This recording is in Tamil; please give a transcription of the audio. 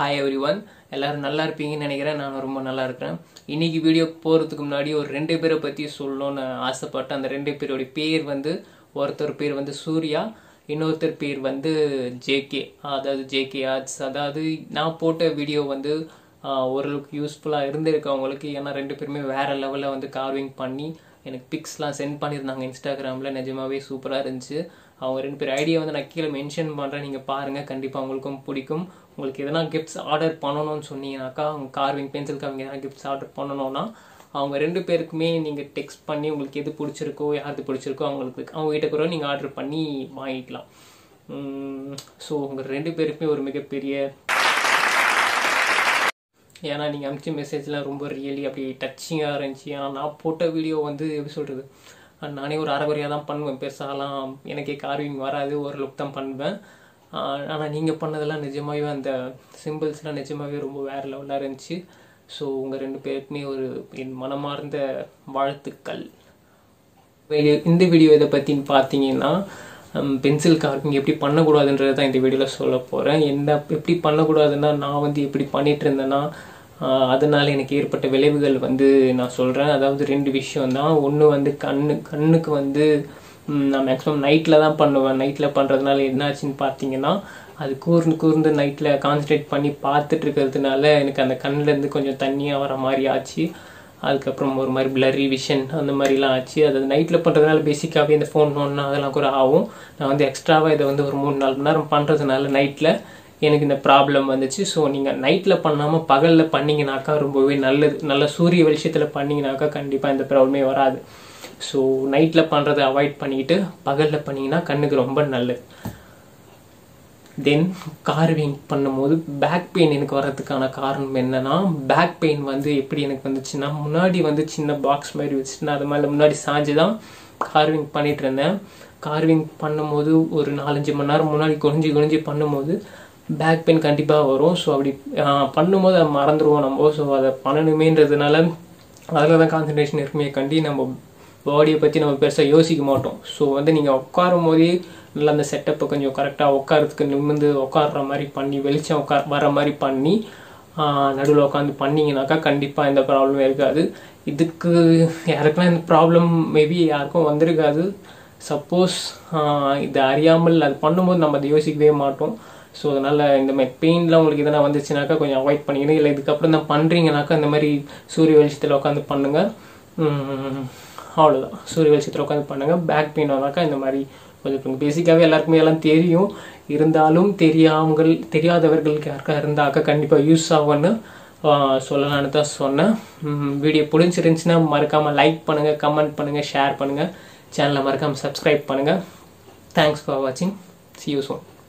ஹாய் எவ்ரி ஒன் எல்லாரும் நல்லா இருப்பீங்கன்னு நினைக்கிறேன் நான் ரொம்ப நல்லா இருக்கிறேன் இன்னைக்கு வீடியோ போகிறதுக்கு முன்னாடி ஒரு ரெண்டு பேரை பற்றி சொல்லணும்னு ஆசைப்பட்டேன் அந்த ரெண்டு பேரோட பேர் வந்து ஒருத்தர் பேர் வந்து சூர்யா இன்னொருத்தர் பேர் வந்து ஜேகே அதாவது ஜேகே ஆர்ட்ஸ் அதாவது நான் போட்ட வீடியோ வந்து ஆஹ், ஓரளவுக்கு யூஸ்ஃபுல்லாக இருந்திருக்கு அவங்களுக்கு ஏன்னா ரெண்டு பேருமே வேற லெவலில் வந்து கார்விங் பண்ணி எனக்கு பிக்ஸ்லாம் சென்ட் பண்ணியிருந்தாங்க இன்ஸ்டாகிராமில் நிஜமாவே சூப்பராக இருந்துச்சு அவங்க ரெண்டு பேர் ஐடியா வந்து நான் கீழே மென்ஷன் பண்ணுறேன் நீங்கள் பாருங்கள் கண்டிப்பாக உங்களுக்கும் பிடிக்கும் உங்களுக்கு எதனா கிஃப்ட்ஸ் ஆர்டர் பண்ணணும்னு சொன்னீங்கன்னாக்கா அவங்க கார்விங் பென்சில் கார்விங் எதனா கிஃப்ட்ஸ் ஆர்டர் பண்ணணும்னா அவங்க ரெண்டு பேருக்குமே நீங்கள் டெக்ஸ்ட் பண்ணி உங்களுக்கு எது பிடிச்சிருக்கோ யாருக்கு பிடிச்சிருக்கோ அவங்களுக்கு அவங்க கிட்ட கூட நீங்கள் ஆர்டர் பண்ணி வாங்கிக்கலாம் ஸோ உங்கள் ரெண்டு பேருக்குமே ஒரு மிகப்பெரிய ஏன்னா நீங்கள் அமிச்ச மெசேஜ்லாம் ரொம்ப ரியலி அப்படி டச்சிங்காக இருந்துச்சு ஏன்னா நான் போட்ட வீடியோ வந்து எப்படி சொல்கிறது நானே ஒரு அரைகுறையாக தான் பண்ணுவேன் பெருசாலாம் எனக்கே கார்விங் வராது ஓரளவுக்கு தான் பண்ணுவேன் ஆனால் நீங்கள் பண்ணதெல்லாம் நிஜமாகவே அந்த சிம்பிள்ஸ்லாம் நிஜமாகவே ரொம்ப வேறு லெவலாக இருந்துச்சு ஸோ உங்கள் ரெண்டு பேருக்குமே ஒரு என் மனமார்ந்த வாழ்த்துக்கள் வீடியோ- இந்த வீடியோ இதை பற்றின்னு பார்த்தீங்கன்னா பென்சில் கார்விங் எப்படி பண்ணக்கூடாதுன்றது தான் இந்த வீடியோவில் சொல்ல போகிறேன் என்ன எப்படி பண்ணக்கூடாதுன்னா நான் வந்து எப்படி பண்ணிட்டு இருந்தேன்னா ஆஹ், அதனால எனக்கு ஏற்பட்ட விளைவுகள் வந்து நான் சொல்கிறேன் அதாவது ரெண்டு விஷயம் தான் ஒன்று வந்து கண்ணு கண்ணுக்கு வந்து ம், நான் மேக்ஸிமம் நைட்டில் தான் பண்ணுவேன் நைட்டில் பண்ணுறதுனால என்னாச்சுன்னு பார்த்தீங்கன்னா அது கூர்ந்து கூர்ந்து நைட்டில் கான்சன்ட்ரேட் பண்ணி பார்த்துட்டு இருக்கிறதுனால எனக்கு அந்த கண்ணுலேருந்து கொஞ்சம் தண்ணியாக வர மாதிரி ஆச்சு அதுக்கப்புறம் ஒரு மாதிரி பிளரி விஷன் அந்த மாதிரிலாம் ஆச்சு அது நைட்டில் பண்ணுறதுனால பேசிக்காகவே இந்த ஃபோன் நோன்னா அதெல்லாம் கூட ஆகும் நான் வந்து எக்ஸ்ட்ராவாக இதை வந்து ஒரு மூணு நாலு மணி நேரம் பண்ணுறதுனால நைட்டில் எனக்கு இந்த ப்ராப்ளம் வந்துச்சு ஸோ நீங்கள் நைட்டில் பண்ணாமல் பகலில் பண்ணீங்கனாக்கா ரொம்பவே நல்லது நல்ல சூரிய வெளிச்சத்தில் பண்ணீங்கனாக்கா கண்டிப்பாக இந்த ப்ராப்ளமே வராது ஸோ நைட்டில் பண்ணுறதை அவாய்ட் பண்ணிக்கிட்டு பகலில் பண்ணீங்கன்னா கண்ணுக்கு ரொம்ப நல்லது தென் கார்விங் பண்ணும்போது பேக் பெயின் எனக்கு வர்றதுக்கான காரணம் என்னன்னா பேக் பெயின் வந்து எப்படி எனக்கு வந்துச்சுன்னா முன்னாடி வந்து சின்ன பாக்ஸ் மாதிரி வச்சுட்டு நான் அது மேலே முன்னாடி சாஞ்சு தான் கார்விங் பண்ணிட்டு இருந்தேன் கார்விங் பண்ணும்போது ஒரு நாலஞ்சு மணி நேரம் முன்னாடி குனிஞ்சு குனிஞ்சு பண்ணும்போது பேக் பெயின் கண்டிப்பாக வரும் ஸோ அப்படி ஆஹ், பண்ணும்போது அதை மறந்துடுவோம் நம்ம ஸோ அதை பண்ணணுமேன்றதுனால அதில் தான் கான்சன்ட்ரேஷன் இருக்குமே கண்டி நம்ம பாடியை பற்றி நம்ம பெருசாக யோசிக்க மாட்டோம் ஸோ வந்து நீங்கள் உட்காரும் போதே நல்லா அந்த செட்டப்பை கொஞ்சம் கரெக்டாக உட்காரத்துக்கு நிமிர்ந்து உட்கார்ற மாதிரி பண்ணி வெளிச்சம் உட்கார் வர மாதிரி பண்ணி நடுவில் உட்காந்து பண்ணீங்கனாக்கா கண்டிப்பாக எந்த ப்ராப்ளமே இருக்காது இதுக்கு யாருக்கெல்லாம் இந்த ப்ராப்ளம் மேபி யாருக்கும் வந்திருக்காது சப்போஸ் இது அறியாமல் அது பண்ணும்போது நம்ம அதை யோசிக்கவே மாட்டோம் ஸோ அதனால் இந்த மாதிரி பெயின்லாம் உங்களுக்கு எதனா வந்துச்சுனாக்கா கொஞ்சம் அவாய்ட் பண்ணிக்கணும் இல்லை இதுக்கப்புறம் தான் பண்ணுறீங்கனாக்கா இந்த மாதிரி சூரிய வெளிச்சத்தில் உட்காந்து பண்ணுங்கள் உம், அவ்வளவுதான் சூரிய வெளிச்சத்தில் உட்காந்து பண்ணுங்க பேக் பெயின் வந்தாக்கா இந்த மாதிரி கொஞ்சம் பேசிக்காகவே எல்லாருக்குமே எல்லாம் தெரியும் இருந்தாலும் தெரியாமல் தெரியாதவர்களுக்கு யாருக்கா இருந்தாக்கா கண்டிப்பாக யூஸ் ஆகும்னு ஆஹ், சொல்லலாம்னு தான் சொன்னேன் வீடியோ பிடிச்சிருந்துச்சுன்னா மறக்காமல் லைக் பண்ணுங்கள் கமெண்ட் பண்ணுங்கள் ஷேர் பண்ணுங்கள் சேனலை மறக்காமல் சப்ஸ்கிரைப் பண்ணுங்கள் தேங்க்ஸ் ஃபார் வாட்சிங் see you soon